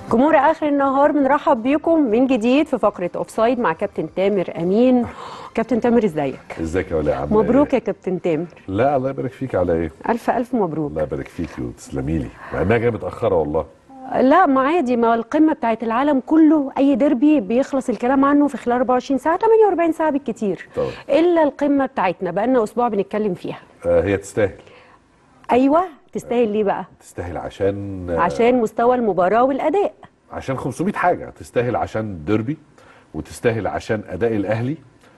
جمهور اخر النهار بنرحب بيكم من جديد في فقره اوف سايد مع كابتن تامر امين كابتن تامر ازيك ازيك يا ولاء عامله مبروك يا إيه؟ كابتن تامر لا الله يبارك فيك على ايه الف الف مبروك الله يبارك فيكي وتسلمي لي مع انها جايه متاخره والله لا ما عادي ما القمه بتاعت العالم كله اي ديربي بيخلص الكلام عنه في خلال 24 ساعه 48 ساعه بالكتير طبعا. الا القمه بتاعتنا بقالنا اسبوع بنتكلم فيها آه هي تستاهل ايوه تستاهل ليه بقى تستاهل عشان آه عشان مستوى المباراه والاداء عشان 500 حاجه تستاهل عشان ديربي وتستاهل عشان اداء الاهلي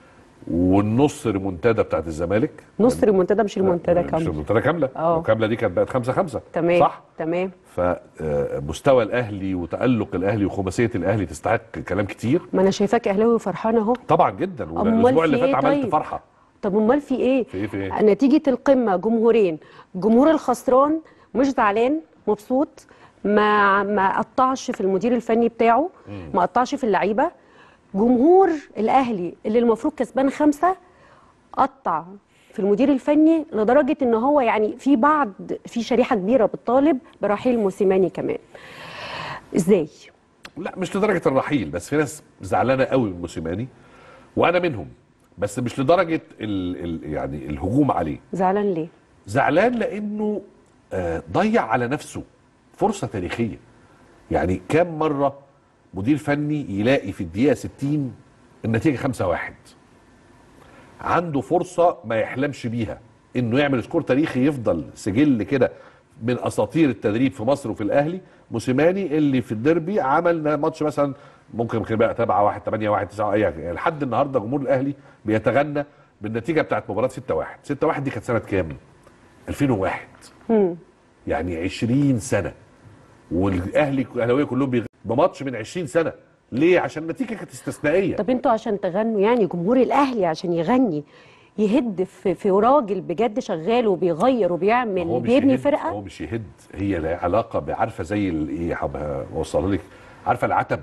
والنص ريمونتادا بتاعت الزمالك نص ريمونتادا مش ريمونتادا مش كامله ريمونتادا كامله آه. لو كامله دي كانت بقت 5 5 تمام صح تمام فمستوى الاهلي وتالق الاهلي وخماسيه الاهلي تستحق كلام كتير ما انا شايفاك اهلاوي وفرحان اهو طبعا جدا أمال والاسبوع في اللي فات إيه عملت طيب؟ فرحه طب امال في ايه؟ في إيه في إيه؟ نتيجه القمه جمهورين جمهور الخسران مش زعلان مبسوط ما ما قطعش في المدير الفني بتاعه ما قطعش في اللعيبه جمهور الاهلي اللي المفروض كسبان خمسه قطع في المدير الفني لدرجه ان هو يعني في بعض في شريحه كبيره بتطالب برحيل موسيماني كمان ازاي لا مش لدرجه الرحيل بس في ناس زعلانه قوي من موسيماني وانا منهم بس مش لدرجه ال ال يعني الهجوم عليه زعلان ليه زعلان لانه آه، ضيع على نفسه فرصه تاريخيه يعني كام مره مدير فني يلاقي في الدقيقه 60 النتيجه 5 1 عنده فرصه ما يحلمش بيها انه يعمل سكور تاريخي يفضل سجل كده من اساطير التدريب في مصر وفي الاهلي موسيماني اللي في الديربي عمل ماتش مثلا ممكن ممكن بقى 7 1 8 1 9 اي حاجة. لحد النهارده جمهور الاهلي بيتغنى بالنتيجه بتاعت مباراه 6 1 6 1 دي كانت سنه كام 2001 يعني 20 سنه والاهلي الاهلاويه كلهم بيغ... بماتش من 20 سنه ليه عشان النتيجه كانت استثنائيه طب انتوا عشان تغنوا يعني جمهور الاهلي عشان يغني يهد في, في راجل بجد شغال وبيغير وبيعمل هو مش بيبني يهد فرقه هو مش يهد هي لها علاقه بعارفه زي ال- ايه هبقى اوصلها لك عارفه العتب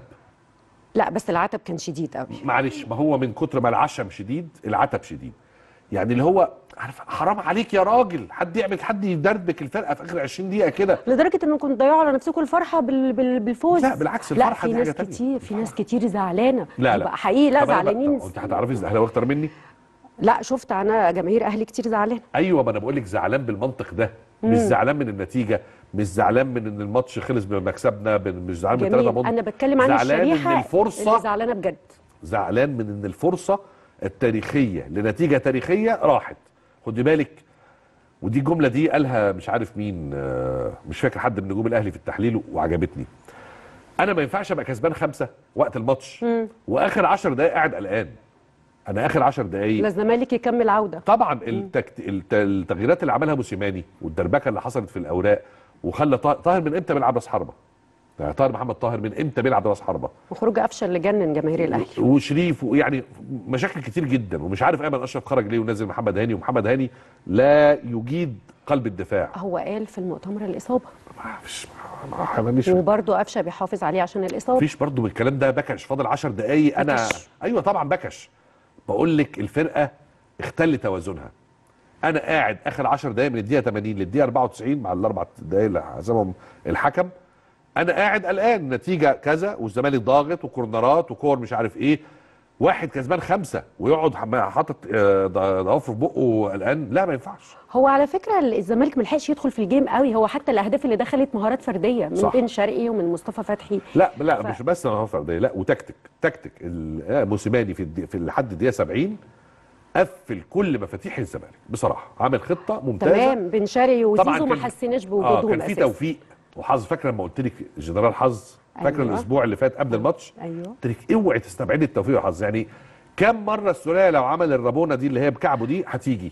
لا بس العتب كان شديد قوي معلش ما هو من كتر ما العشم شديد العتب شديد يعني اللي هو عارف حرام عليك يا راجل حد يعمل حد يدربك الفرقه في اخر 20 دقيقه كده لدرجه انكم تضيعوا على نفسكم الفرحه بال بال بالفوز لا، بالعكس، لا الفرحة في دي ناس حاجة تانية. كتير في ناس كتير زعلانه لا لا يبقى حقيقي لا طب أنا بقى- زعلانين طب انت هتعرفي الاهلاويه اكتر مني لا شفت انا جماهير اهلي كتير زعلانه ايوه ما انا بقول لك زعلان بالمنطق ده مش زعلان من النتيجه مش زعلان من ان الماتش خلص بمكسبنا بن- مش زعلان من جميل ثلاثه بونت انا بتكلم عن زعلان الشريحه ان الفرصه اللي زعلانه بجد زعلان من ان الفرصه التاريخيه لنتيجه تاريخيه راحت خدي بالك ودي الجمله دي قالها مش عارف مين آه، مش فاكر حد من نجوم الاهلي في التحليل وعجبتني انا ما ينفعش ابقى كسبان خمسه وقت الماتش واخر 10 دقائق قاعد قلقان انا اخر 10 دقائق لا الزمالك يكمل عوده طبعا التكت... الت... التغييرات اللي عملها موسيماني والدربكه اللي حصلت في الاوراق وخلى طاهر, طاهر من امتى بيلعب راس حربه؟ يعني طاهر محمد طاهر من امتى بيلعب راس حربه؟ وخروج قفشه اللي جنن جماهير الاهلي وشريف ويعني مشاكل كتير جدا ومش عارف ايمن اشرف خرج ليه ونزل محمد هاني ومحمد هاني لا يجيد قلب الدفاع هو قال في المؤتمر الاصابه مفيش ما- ماليش وبرضه قفشه بيحافظ عليه عشان الاصابه مفيش برضه من الكلام ده بكش فاضل 10 دقايق انا بكش. ايوه طبعا بكش بقول لك الفرقه اختل توازنها انا قاعد اخر 10 دقايق من الدقيقه 80 للدقيقه 94 مع الاربع دقايق اللي حسبهم الحكم انا قاعد قلقان نتيجه كذا والزمالك ضاغط وكورنرات وكور مش عارف ايه واحد كسبان خمسه ويقعد حم- حاطط آه، ض- ضوافره في بقه قلقان لا ما ينفعش هو على فكره الزمالك ملحقش يدخل في الجيم قوي هو حتى الاهداف اللي دخلت مهارات فرديه من صح. بن شرقي ومن مصطفى فتحي لا لا ف- مش بس انا فرديه لا وتكتيك تكتيك ال- آه، موسيماني في الدي في لحد الدقيقه 70 قفل كل مفاتيح الزمالك بصراحه عامل خطه ممتازه تمام بن شرقي وزيزو ما كان- حسيناش اه بوجودهم كان في اساسا توفيق وحظ فاكره لما قلت لك جنرال حظ فاكره أيوة. الاسبوع اللي فات قبل الماتش ايوه قلت لك اوعي تستبعدي التوفيق والحظ يعني كم مره السوليه لو عمل الرابونه دي اللي هي بكعبه دي هتيجي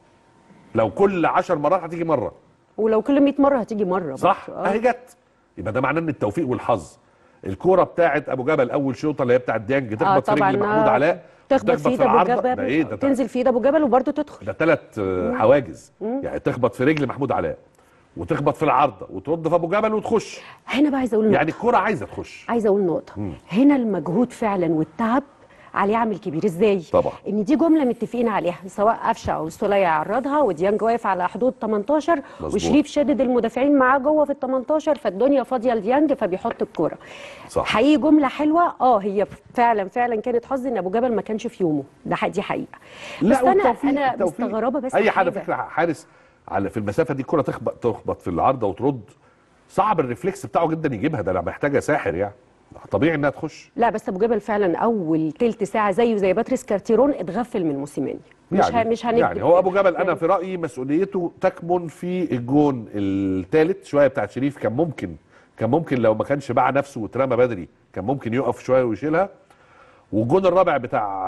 لو كل 10 مرات هتيجي مره ولو كل 100 مره هتيجي مره صح برضه. آه. اهي جت يبقى ده معناه ان التوفيق والحظ الكوره بتاعت ابو جبل اول شوطه اللي هي بتاعت ديانج تخبط في رجل محمود آه، علاء تخبط في ايد ابو العارضة. ده جبل ايه ده تنزل في ايد ابو جبل وبرضه تدخل ده ثلاث حواجز يعني تخبط في رجل محمود علاء وتخبط في العارضه وترد في ابو جبل وتخش هنا بقى عايزه اقول نقطه يعني الكوره عايزه تخش عايزه اقول نقطه هنا المجهود فعلا والتعب عليه عامل كبير ازاي طبعا. ان دي جمله متفقين عليها سواء قفشه او السوليه يعرضها وديانج واقف على حدود 18 مظبوط. وشريف شدد المدافعين معاه جوه في ال 18 فالدنيا فاضيه لديانج فبيحط الكوره صح. حقيقي جمله حلوه اه هي فعلا فعلا كانت حظ ان ابو جبل ما كانش في يومه ده ح- دي حقيقه بس انا والتوفيق- انا التوفيق. مستغربه بس اي حد حاجة. فكره حارس على في المسافه دي الكره تخبط تخبط في العارضه وترد صعب الريفلكس بتاعه جدا يجيبها ده محتاجه ساحر يعني طبيعي انها تخش لا بس ابو جبل فعلا اول تلت ساعه زيه زي باتريس كارتيرون اتغفل من موسيماني مش ه... مش هنكذب يعني هو ابو جبل انا يعني في رايي مسؤوليته تكمن في الجون الثالث شويه بتاعت شريف كان ممكن كان ممكن لو ما كانش باع نفسه واترمى بدري كان ممكن يقف شويه ويشيلها والجون الرابع بتاع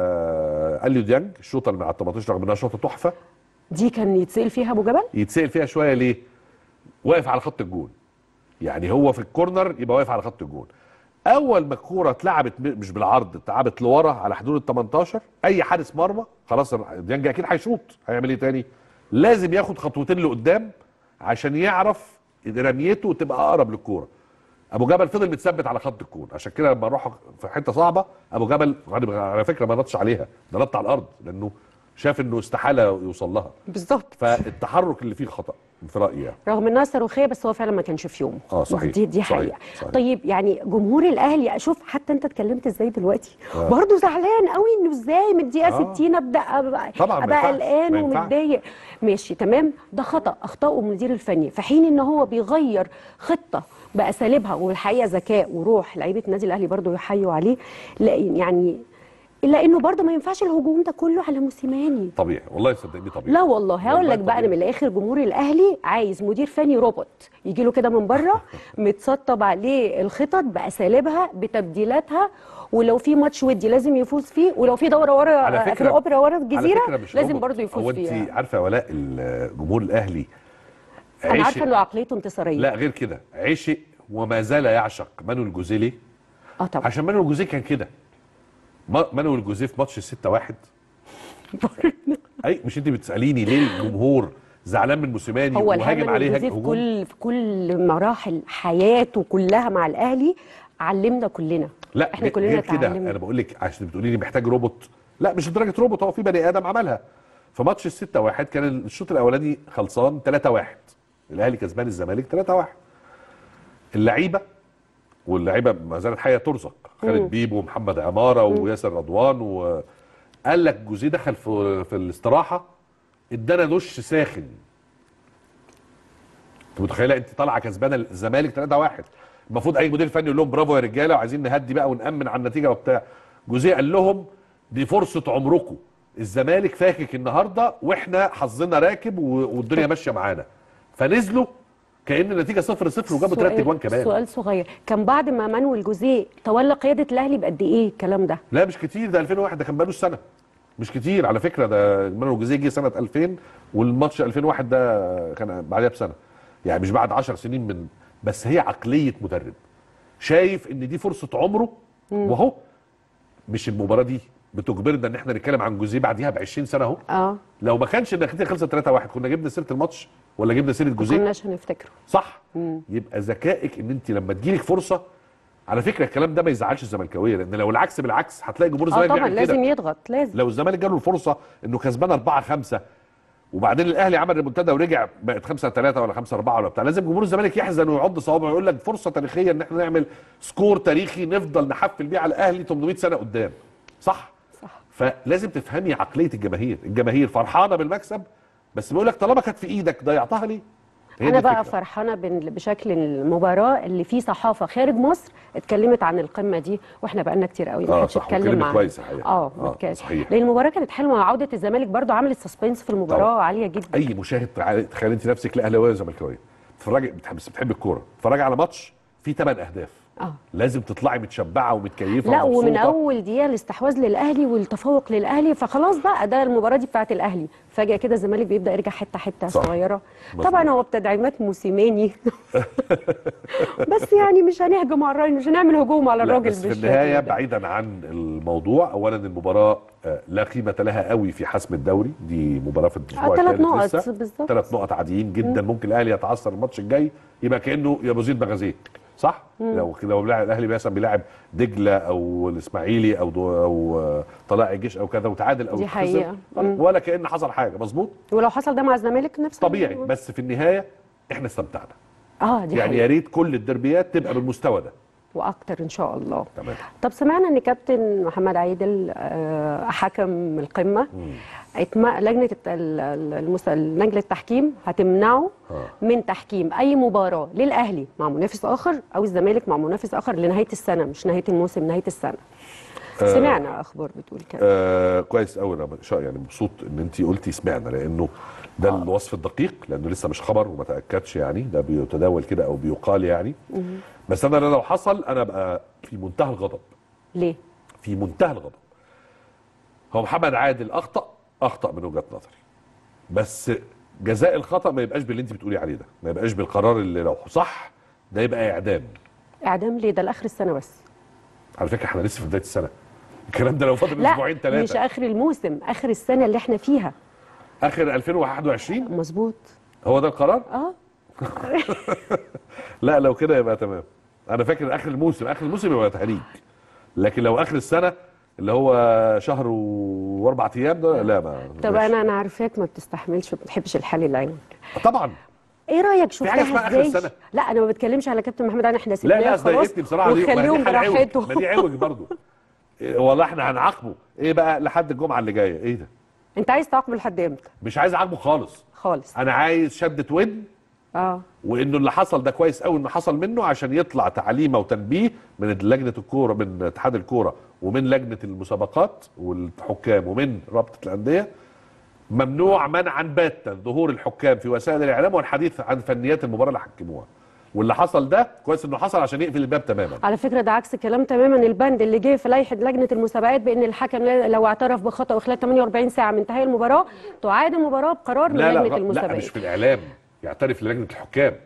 آه، اليو ديانج الشوطه اللي من على 18 رغم انها شوطه تحفه دي كان يتسال فيها ابو جبل يتسال فيها شويه ليه؟ واقف على خط الجون يعني هو في الكورنر يبقى واقف على خط الجون اول ما الكوره اتلعبت م- مش بالعرض اتلعبت لورا على حدود ال 18 اي حارس مرمى خلاص ديانج اكيد هيشوط هيعمل ايه تاني؟ لازم ياخد خطوتين لقدام عشان يعرف رميته تبقى اقرب للكوره ابو جبل فضل متثبت على خط الجون عشان كده لما نروح في حته صعبه ابو جبل على فكره ما نطش عليها ده نط على الارض لانه شاف انه استحاله يوصل لها بالظبط فالتحرك اللي فيه خطا في رايي يعني رغم انها صاروخيه بس هو فعلا ما كانش في يومه آه، صحيح. دي دي صحيح. حقيقه صحيح. طيب يعني جمهور الاهلي اشوف حتى انت اتكلمت ازاي دلوقتي آه. برضه زعلان قوي انه ازاي من الدقيقه آه. 60 ابدا ابقى طبعاً ما ابقى ينفعش. قلقان ما ينفعش. ومتضايق ماشي تمام ده خطا اخطاؤه من المدير الفني في حين ان هو بيغير خطه باساليبها والحقيقه ذكاء وروح لعيبه النادي الاهلي برضه يحيوا عليه لا يعني الا انه برضه ما ينفعش الهجوم ده كله على موسيماني طبيعي والله صدقني طبيعي لا والله هقول والله لك بقى انا طبيعي. من الاخر جمهور الاهلي عايز مدير فني روبوت يجي له كده من بره متسطب عليه الخطط باساليبها بتبديلاتها ولو في ماتش ودي لازم يفوز فيه ولو في دوره ورا على في فكرة- الاوبرا ورا على الجزيره فكرة مش لازم روبوت. برضه هو يفوز انت فيها عارفه يا ولاء الجمهور الاهلي انا عشق- عارفه انه عقليته انتصاريه لا غير كده عشق وما زال يعشق مانويل جوزيه ليه؟ اه طبعا عشان مانويل جوزيه كان كده ما- مانويل جوزيه في ماتش 6 1 اي مش انت بتساليني ليه الجمهور زعلان من موسيماني هو وهاجم الهجم عليه الجزيء هجم في كل في كل مراحل حياته كلها مع الاهلي علمنا كلنا لا احنا غير- كلنا غير كده اتعلمنا انا بقول لك عشان بتقولي لي محتاج روبوت لا مش لدرجه روبوت هو في بني ادم عملها في ماتش الستة واحد كان الشوط الاولاني خلصان 3 1 الاهلي كسبان الزمالك 3 1 اللعيبه واللعيبه ما زالت حيه ترزق خالد بيبو ومحمد عماره وياسر رضوان وقال لك جوزيه دخل في في الاستراحه ادانا دش ساخن انت متخيله انت طالعه كسبانه الزمالك 3 1 المفروض اي مدير فني يقول لهم برافو يا رجاله وعايزين نهدي بقى ونامن على النتيجه وبتاع جوزيه قال لهم دي فرصه عمركم الزمالك فاكك النهارده واحنا حظنا راكب و- والدنيا ماشيه معانا فنزلوا كان النتيجه 0 0 وجابوا ثلاث سؤال- اجوان كمان سؤال صغير كان بعد ما مانويل جوزيه تولى قياده الاهلي بقد ايه الكلام ده لا مش كتير ده 2001 ده كان بقاله سنه مش كتير على فكره ده مانويل جوزيه جه سنه 2000 والماتش 2001 ده كان بعدها بسنه يعني مش بعد 10 سنين من بس هي عقليه مدرب شايف ان دي فرصه عمره وهو مش المباراه دي بتجبرنا ان احنا نتكلم عن جوزيه بعديها ب 20 سنه اهو اه لو ما كانش النتيجه خلصت 3 1 كنا جبنا سيره الماتش ولا جبنا سيره ما جوزيه كناش هنفتكره صح يبقى ذكائك ان انت لما تجيلك فرصه على فكره الكلام ده ما يزعلش الزملكاويه لان لو العكس بالعكس هتلاقي جمهور اه الزمالك طبعا بيعمل لازم كده يضغط لازم لو الزمالك جاله الفرصه انه كسبان 4 5 وبعدين الاهلي عمل ريمونتادا ورجع بقت 5 3 ولا 5 4 ولا بتاع لازم جمهور الزمالك يحزن ويعض صوابعه ويقول لك فرصه تاريخيه ان احنا نعمل سكور تاريخي نفضل نحفل بيه على الاهلي 800 سنه قدام صح صح فلازم تفهمي عقليه الجماهير الجماهير فرحانه بالمكسب بس بيقول لك طالما كانت في ايدك ضيعتها ليه هي انا دي بقى الفكرة. فرحانه بال- بشكل المباراه اللي فيه صحافه خارج مصر اتكلمت عن القمه دي واحنا بقالنا كتير قوي ما آه، حدش صح، اتكلم وكلمت عنها كويس الحقيقة. اه آه، بتك- صحيح. لان المباراه كانت حلوه عوده الزمالك برضو عملت سسبنس في المباراه طبعا. عاليه جدا اي مشاهد تعال- تخيل انت نفسك لا اهلاويه ولا زملكاويه تتفرجي بتحب بس بتحب الكوره تتفرجي على ماتش فيه 8 اهداف اه لازم تطلعي متشبعه ومتكيفه لا ومن ومبسوطة. اول دقيقه الاستحواذ للاهلي والتفوق للاهلي فخلاص بقى ده المباراه دي بتاعت الاهلي فجاه كده الزمالك بيبدا يرجع حته حته صح. صغيره مظبوط. طبعا هو بتدعيمات موسيماني بس يعني مش هنهجم على الراجل مش هنعمل هجوم على لا الراجل بس في بالشكل النهايه ده. بعيدا عن الموضوع اولا المباراه آه، لا قيمه لها قوي في حسم الدوري دي مباراه في الاسبوع آه، تلات الثالث نقط لسه. بالظبط. ثلاث نقط عاديين جدا ممكن الاهلي يتعثر الماتش الجاي يبقى كانه يا ابو زيد مغازيه صح لو لو بيلعب الاهلي مثلا بيلاعب دجله او الاسماعيلي او دو او آه، طلائع الجيش او كذا وتعادل او دي خسر، حقيقة. مم. ولا كان حصل حاجه مظبوط ولو حصل ده مع الزمالك نفس طبيعي الموضوع. بس في النهايه احنا استمتعنا اه دي يعني حقيقة. يا ريت كل الدربيات تبقى بالمستوى ده واكتر ان شاء الله تمام طب سمعنا ان كابتن محمد عادل آه، حكم القمه اتم... لجنه الت- ال- ال- المس... لجنه التحكيم هتمنعه آه. من تحكيم اي مباراه للاهلي مع منافس اخر او الزمالك مع منافس اخر لنهايه السنه مش نهايه الموسم نهايه السنه سمعنا اخبار بتقول كده آه كويس قوي انا شا- يعني مبسوط ان انت قلتي سمعنا لانه ده آه. الوصف الدقيق لانه لسه مش خبر وما تاكدش يعني ده بيتداول كده او بيقال يعني بس انا لو حصل انا ابقى في منتهى الغضب ليه في منتهى الغضب هو محمد عادل اخطا اخطا من وجهه نظري بس جزاء الخطا ما يبقاش باللي انت بتقولي عليه ده ما يبقاش بالقرار اللي لو صح ده يبقى اعدام اعدام ليه ده لاخر السنه بس على فكره احنا لسه في بدايه السنه الكلام ده لو فاضل لا اسبوعين مش ثلاثه اخر الموسم اخر السنه اللي احنا فيها اخر 2021 مظبوط هو ده القرار اه لا لو كده يبقى تمام انا فاكر اخر الموسم اخر الموسم يبقى تهريج لكن لو اخر السنه اللي هو شهر و- واربع ايام ده لا ما طب ماشي. انا انا عارفاك ما بتستحملش وما بتحبش الحل العين طبعا ايه رايك في حاجة اسمها شفتها آخر ازاي السنة. لا انا ما بتكلمش على كابتن محمد علي احنا لا سيبناه لا خلاص ضايقتني بصراحه دي ما دي وخليهم حاجه عوج ما براحتهم دي عوج برضه إيه، والله احنا هنعاقبه ايه بقى لحد الجمعه اللي جايه ايه ده انت عايز تعاقبه لحد امتى مش عايز اعاقبه خالص خالص انا عايز شده ودن اه وانه اللي حصل ده كويس قوي انه حصل منه عشان يطلع تعليمه وتنبيه من لجنه الكوره من اتحاد الكوره ومن لجنه المسابقات والحكام ومن رابطه الانديه ممنوع منعا باتا ظهور الحكام في وسائل الاعلام والحديث عن فنيات المباراه اللي حكموها واللي حصل ده كويس انه حصل عشان يقفل الباب تماما على فكره ده عكس الكلام تماما البند اللي جه في لائحه لجنه المسابقات بان الحكم لو اعترف بخطأ خلال 48 ساعه من انتهاء المباراه تعاد المباراه بقرار من لا لا لجنه لا, لا المسابقات مش في الاعلام يعترف للجنه الحكام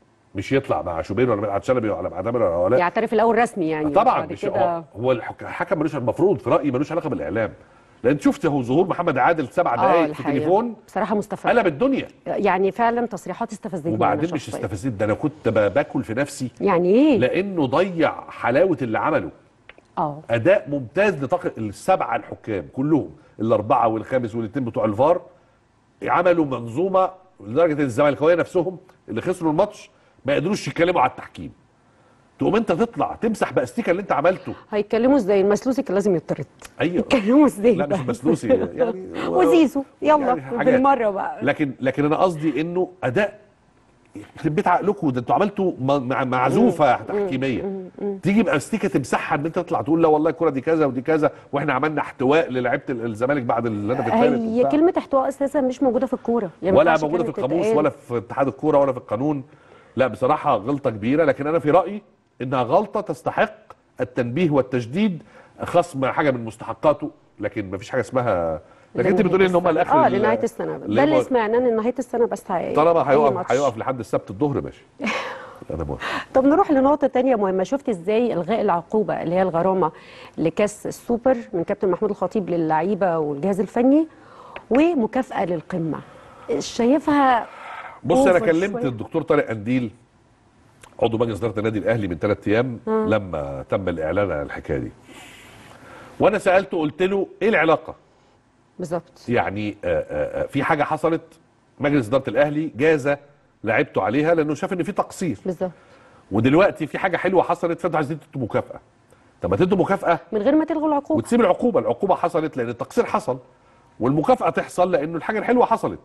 مش يطلع مع شوبير ولا مع شلبي ولا مع تامر ولا ولا يعترف الاول رسمي يعني طبعا وبعد مش كده هو, هو الحك- الحكم ملوش المفروض في رايي ملوش علاقه بالاعلام لان شفت هو ظهور محمد عادل سبع اه دقائق في الحقيقه تليفون بصراحه مستفز قلب الدنيا يعني فعلا تصريحات استفزتني وبعدين أنا مش شخصياً. استفزيت ده انا كنت ب- باكل في نفسي يعني ايه لانه ضيع حلاوه اللي عمله اه اداء ممتاز لطاقه السبعه الحكام كلهم الاربعه والخامس والاثنين بتوع الفار عملوا منظومه لدرجه ان الزملكاويه نفسهم اللي خسروا الماتش ما قدروش يتكلموا على التحكيم تقوم انت تطلع تمسح باستيكه اللي انت عملته هيتكلموا ازاي المسلوسي كان لازم يطرد ايوه يتكلموا ازاي لا مش بقى؟ مسلوسي يعني وزيزو يلا يعني حاجات. بالمره بقى لكن لكن انا قصدي انه اداء يخرب بيت عقلكم ده انتوا عملتوا م- مع- معزوفه تحكيميه تيجي باستيكه تمسحها ان انت تطلع تقول لا والله الكره دي كذا ودي كذا واحنا عملنا احتواء للعيبه الزمالك بعد الهدف الثالث هي وبتاع. كلمه احتواء اساسا مش موجوده في الكوره يعني ما ولا ينفعش موجوده في كلمة القاموس تتقال. ولا في اتحاد الكوره ولا في القانون لا بصراحه غلطه كبيره لكن انا في رايي انها غلطه تستحق التنبيه والتشديد خصم حاجه من مستحقاته لكن ما فيش حاجه اسمها لكن انت بتقولي ان هم الاخر اه ال- لنهايه السنه اللي ده اللي هم- سمعناه ان نهايه السنه بس هي طالما أي هيقف ماتش. هيقف لحد السبت الظهر ماشي انا موافق طب نروح لنقطة تانية مهمة شفت ازاي الغاء العقوبة اللي هي الغرامة لكاس السوبر من كابتن محمود الخطيب للعيبة والجهاز الفني ومكافأة للقمة شايفها بص انا أوفر كلمت شوية. الدكتور طارق قنديل عضو مجلس اداره النادي الاهلي من ثلاث ايام لما تم الاعلان عن الحكايه دي وانا سالته قلت له ايه العلاقه بالظبط يعني آه، آه، آه، في حاجه حصلت مجلس اداره الاهلي جاز لعبته عليها لانه شاف ان في تقصير بالظبط ودلوقتي في حاجه حلوه حصلت فانتوا عايزين تدوا مكافاه طب ما تدوا مكافاه من غير ما تلغوا العقوبة وتسيب العقوبه العقوبه حصلت لان التقصير حصل والمكافاه تحصل لانه الحاجه الحلوه حصلت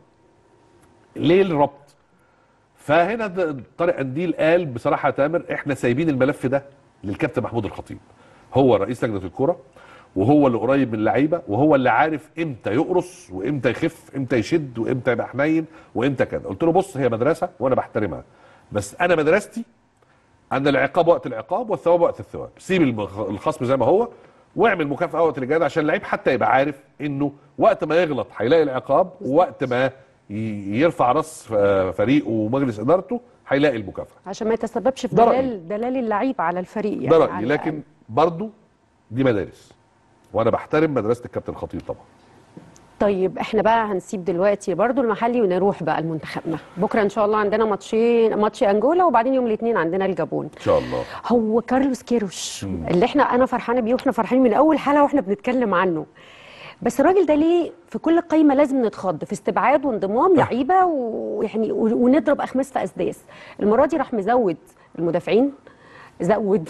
ليه الربط فهنا د- طارق قنديل قال بصراحه يا تامر احنا سايبين الملف ده للكابتن محمود الخطيب هو رئيس لجنه الكره وهو اللي قريب من اللعيبه وهو اللي عارف امتى يقرص وامتى يخف امتى يشد وامتى يبقى حنين وامتى كذا قلت له بص هي مدرسه وانا بحترمها بس انا مدرستي ان العقاب وقت العقاب والثواب وقت الثواب سيب المخ- الخصم زي ما هو واعمل مكافاه وقت الجهاد عشان اللعيب حتى يبقى عارف انه وقت ما يغلط هيلاقي العقاب ووقت ما ي- يرفع راس ف- فريقه ومجلس ادارته هيلاقي المكافاه عشان ما يتسببش في ده رأيي. دلال دلال اللعيب على الفريق يعني ده على رايي الأقل. لكن برضو دي مدارس وانا بحترم مدرسه الكابتن الخطيب طبعا طيب احنا بقى هنسيب دلوقتي برضو المحلي ونروح بقى لمنتخبنا بكره ان شاء الله عندنا ماتشين ماتش انجولا وبعدين يوم الاثنين عندنا الجابون ان شاء الله هو كارلوس كيروش اللي احنا انا فرحانه بيه واحنا فرحانين من اول حلقه واحنا بنتكلم عنه بس الراجل ده ليه في كل قايمه لازم نتخض في استبعاد وانضمام لعيبه ويعني و- ونضرب اخماس في اسداس المره دي راح مزود المدافعين زود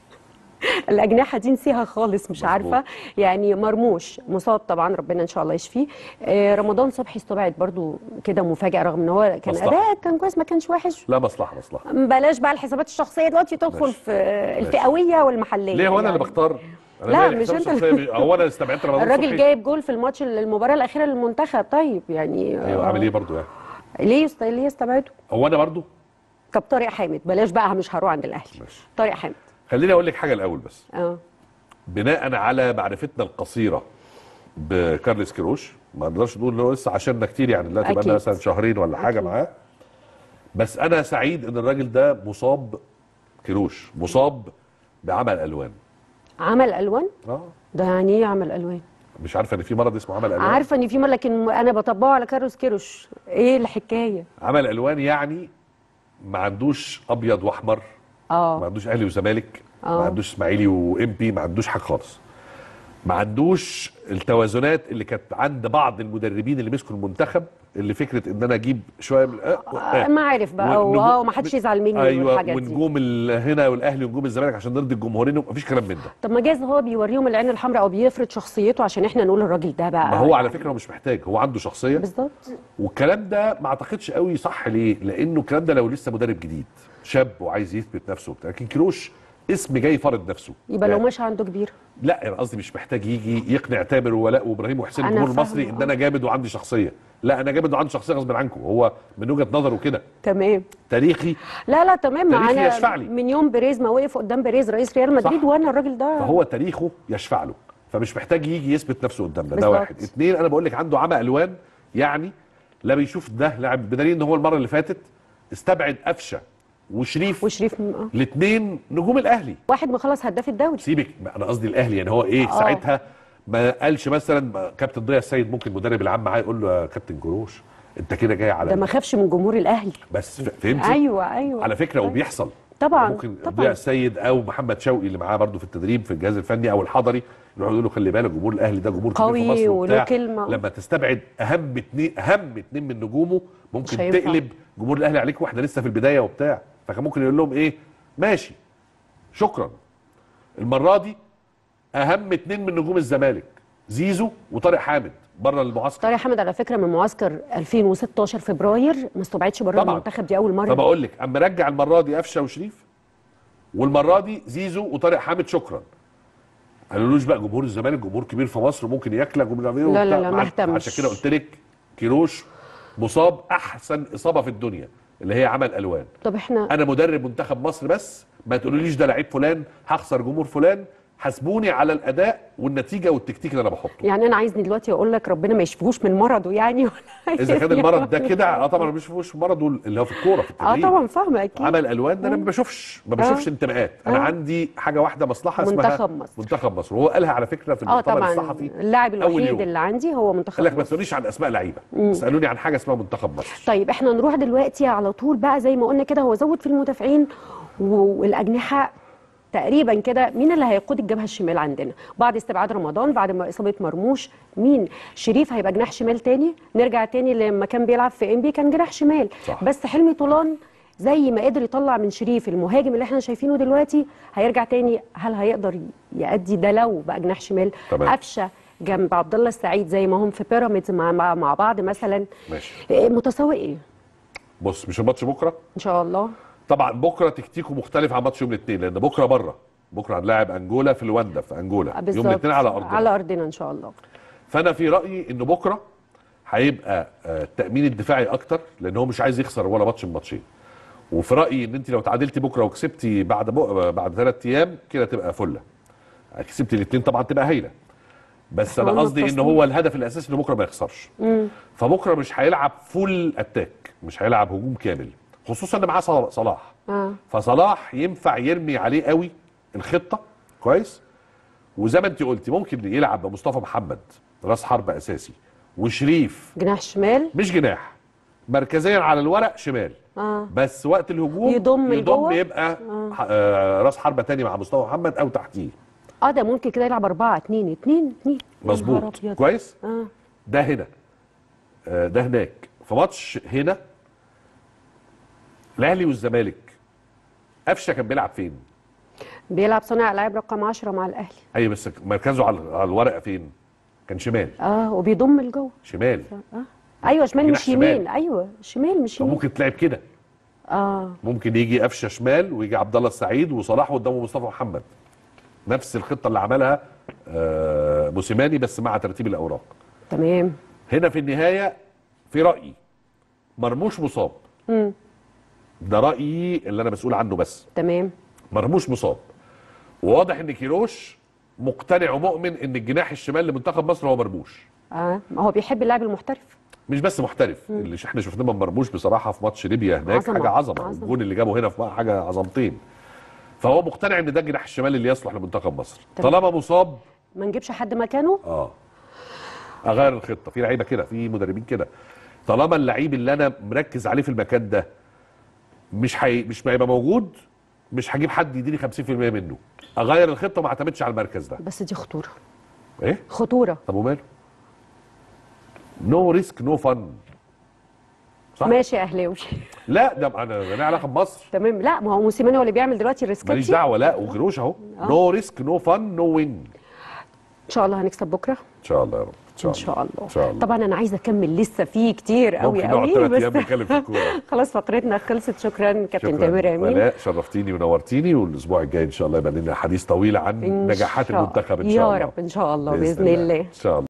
الاجنحه دي نسيها خالص مش مظبوط. عارفه يعني مرموش مصاب طبعا ربنا ان شاء الله يشفيه آه، رمضان صبحي استبعد برضو كده مفاجاه رغم ان هو كان مصلحة. اداء كان كويس ما كانش وحش لا مصلحه مصلحه بلاش بقى الحسابات الشخصيه دلوقتي تدخل ماشي. في الفئويه والمحليه ليه هو انا اللي يعني. بختار أنا لا، مالي مش حساب أنت الشخصية اللي- بي- هو انا استبعدت رمضان الراجل صبحي؟ جايب جول في الماتش المباراه الاخيره للمنتخب طيب يعني ايوه عامل ايه برضه يعني ليه يست... ليه يستبعده هو انا برضه طب طارق حامد بلاش بقى مش هروح عند الاهلي ماشي. طارق حامد خليني اقول لك حاجه الاول بس اه بناء على معرفتنا القصيره بكارلس كيروش ما نقدرش نقول ان هو لسه عشاننا كتير يعني دلوقتي بقى أكيد. مثلا شهرين ولا حاجه أكيد. معاه بس انا سعيد ان الراجل ده مصاب كيروش مصاب بعمل الوان عمل الوان اه ده يعني ايه عمل الوان مش عارفه ان في مرض اسمه عمل الوان عارفه ان في مره لكن انا بطبقه على كارلوس كيروش ايه الحكايه عمل الوان يعني ما عندوش ابيض واحمر ما اه عندوش اهلي وزمالك ما آه. عندوش اسماعيلي وام بي ما عندوش حاجه خالص ما عندوش التوازنات اللي كانت عند بعض المدربين اللي مسكوا المنتخب اللي فكره ان انا اجيب شويه من آه آه، ما عارف بقى ونجوم- اه وما حدش يزعل مني ايوه والحاجات دي ونجوم ال- هنا والاهلي ونجوم الزمالك عشان نرضي الجمهورين مفيش كلام من ده طب ما جايز هو بيوريهم العين الحمراء او بيفرض شخصيته عشان احنا نقول الراجل ده بقى ما هو على فكره هو مش محتاج هو عنده شخصيه بالظبط والكلام ده ما اعتقدش قوي صح ليه لانه الكلام ده لو لسه مدرب جديد شاب وعايز يثبت نفسه وبتاع. لكن كيروش اسم جاي فرض نفسه يبقى لو يعني مش عنده كبير لا انا قصدي مش محتاج يجي يقنع تامر وولاء وابراهيم وحسين أنا الجمهور المصري فاهمة، ان انا جامد وعندي شخصيه لا انا جامد وعندي شخصيه غصب عنكم هو من وجهه نظره كده تمام تاريخي لا لا تمام تاريخي معانا يشفع لي. من يوم بيريز ما وقف قدام بيريز رئيس ريال مدريد صح. وانا الراجل ده فهو تاريخه يشفع له فمش محتاج يجي يثبت نفسه قدامنا ده بالظبط. واحد اتنين انا بقول لك عنده عمى الوان يعني لا بيشوف ده لاعب بدليل ان هو المره اللي فاتت استبعد قفشه وشريف وشريف م- آه. الاثنين نجوم الاهلي واحد مخلص هداف الدوري سيبك ما انا قصدي الاهلي يعني هو ايه آه. ساعتها ما قالش مثلا ما كابتن ضياء السيد ممكن المدرب العام معاه يقول له يا كابتن جروش انت كده جاي على ده ما خافش من جمهور الاهلي بس ف- فهمتي ايوه ايوه على فكره أيوة. وبيحصل طبعا ممكن طبعا ضياء السيد او محمد شوقي اللي معاه برضه في التدريب في الجهاز الفني او الحضري يروحوا يقولوا خلي بالك جمهور الاهلي ده جمهور كبير قوي في مصر وله وبتاع كلمة. لما تستبعد اهم اتنين اهم اتنين من نجومه ممكن مش هينفع. تقلب جمهور الاهلي عليك واحنا لسه في البدايه وبتاع فكان ممكن يقول لهم ايه ماشي شكرا المره دي اهم اتنين من نجوم الزمالك زيزو وطارق حامد بره المعسكر طارق حامد على فكره من معسكر 2016 فبراير ما استبعدش بره طبعا. المنتخب دي اول مره فبقول لك اما رجع المره دي قفشه وشريف والمره دي زيزو وطارق حامد شكرا قالولوش بقى جمهور الزمالك جمهور كبير في مصر ممكن ياكلك ومش عارف ايه لا، لا، وبتاع. لا، ما مع- اهتمش. عشان كده قلت لك كيروش مصاب احسن اصابه في الدنيا اللي هي عمل الوان طب احنا انا مدرب منتخب مصر بس ما تقولوليش ده لعيب فلان هخسر جمهور فلان حاسبوني على الاداء والنتيجه والتكتيك اللي انا بحطه يعني انا عايزني دلوقتي اقول لك ربنا ما يشفيهوش من مرضه يعني ولا اذا كان المرض ده كده اه طبعا ما بيشوفوش مرضه اللي هو في الكوره في اه التدريب طبعا فاهمه اكيد عمل الوان ده انا ما بشوفش ما بشوفش انتماءات انا آه. عندي حاجه واحده مصلحه اسمها منتخب مصر. منتخب مصر وهو قالها على فكره في اه المؤتمر طبعا الصحفي اللاعب أول الوحيد يوم. اللي عندي هو منتخب قال لك ما مصر. تسالونيش عن اسماء لعيبه اسالوني عن حاجه اسمها منتخب مصر طيب احنا نروح دلوقتي على طول بقى زي ما قلنا كده هو زود في المدافعين و- والاجنحه تقريبا كده مين اللي هيقود الجبهه الشمال عندنا بعد استبعاد رمضان بعد ما اصابه مرموش مين شريف هيبقى جناح شمال تاني نرجع تاني لما كان بيلعب في انبي كان جناح شمال صح. بس حلمي طولان زي ما قدر يطلع من شريف المهاجم اللي احنا شايفينه دلوقتي هيرجع تاني هل هيقدر يأدي ده لو بقى جناح شمال تمام. قفشه جنب عبد الله السعيد زي ما هم في بيراميدز مع, مع, مع بعض مثلا ماشي إيه، متساوي ايه بص مش الماتش بكره ان شاء الله طبعا بكره تكتيكه مختلف عن ماتش يوم الاثنين لان بكره بره بكره هنلاعب انجولا في لواندا في انجولا يوم بالظبط الاثنين على ارضنا على ارضنا ان شاء الله فانا في رايي ان بكره هيبقى آه، التامين الدفاعي اكتر لان هو مش عايز يخسر ولا ماتش من ماتشين وفي رايي ان انت لو تعادلتي بكره وكسبتي بعد بق... بعد ثلاث ايام كده تبقى فله كسبتي الاثنين طبعا تبقى هايله بس انا هو قصدي ان التصنيف. هو الهدف الاساسي ان بكره ما يخسرش فبكره مش هيلعب فول اتاك مش هيلعب هجوم كامل خصوصا ان معاه صلا- صلاح اه فصلاح ينفع يرمي عليه قوي الخطه كويس وزي ما انت قلتي ممكن يلعب بمصطفى محمد راس حرب اساسي وشريف جناح شمال مش جناح مركزيا على الورق شمال اه بس وقت الهجوم يضم يضم لجوه؟ يبقى آه. راس حربه تاني مع مصطفى محمد او تحتيه اه ده ممكن كده يلعب 4 2 2 2 مظبوط كويس اه ده هنا آه، ده هناك في ماتش هنا الاهلي والزمالك قفشه كان بيلعب فين؟ بيلعب صانع العاب رقم 10 مع الاهلي ايوه بس مركزه على على الورقه فين؟ كان شمال اه وبيضم لجوه شمال اه ايوه شمال جناح مش شمال. يمين ايوه شمال مش يمين فممكن تلعب كده اه ممكن يجي قفشه شمال ويجي عبد الله السعيد وصلاح قدامه مصطفى محمد نفس الخطه اللي عملها آه، موسيماني بس مع ترتيب الاوراق تمام هنا في النهايه في رايي مرموش مصاب امم ده رايي اللي انا مسؤول عنه بس تمام مرموش مصاب وواضح ان كيروش مقتنع ومؤمن ان الجناح الشمال لمنتخب مصر هو مرموش اه ما هو بيحب اللاعب المحترف مش بس محترف اللي احنا شفناه من مرموش بصراحه في ماتش ليبيا هناك عظمة. حاجه عظمه عظمة. الجون اللي جابه هنا في حاجه عظمتين فهو مقتنع ان ده الجناح الشمال اللي يصلح لمنتخب مصر تمام. طالما مصاب ما نجيبش حد مكانه اه اغير الخطه في لعيبه كده في مدربين كده طالما اللعيب اللي انا مركز عليه في المكان ده مش حي... مش هيبقى موجود مش هجيب حد يديني 50% منه اغير الخطه وما اعتمدش على المركز ده بس دي خطوره ايه خطوره طب وماله نو ريسك نو فن صح ماشي يا اهلاوي لا ده انا انا علاقه بمصر تمام لا ما هو موسيماني هو اللي بيعمل دلوقتي الريسكات ماليش دي. دعوه لا وجروش اهو نو ريسك نو فن نو وين ان شاء الله هنكسب بكره ان شاء الله يا رب ان شاء الله ان شاء الله طبعا انا عايزه اكمل لسه فيه كتير قوي ممكن نقعد قوي ثلاث ايام نتكلم في الكوره خلاص فقرتنا خلصت شكرا كابتن شكرا تامر امين ولاء شرفتيني ونورتيني والاسبوع الجاي ان شاء الله يبقى لنا حديث طويل عن إن نجاحات شاء- المنتخب ان شاء الله يا رب ان شاء الله بإذن باذن الله ان شاء الله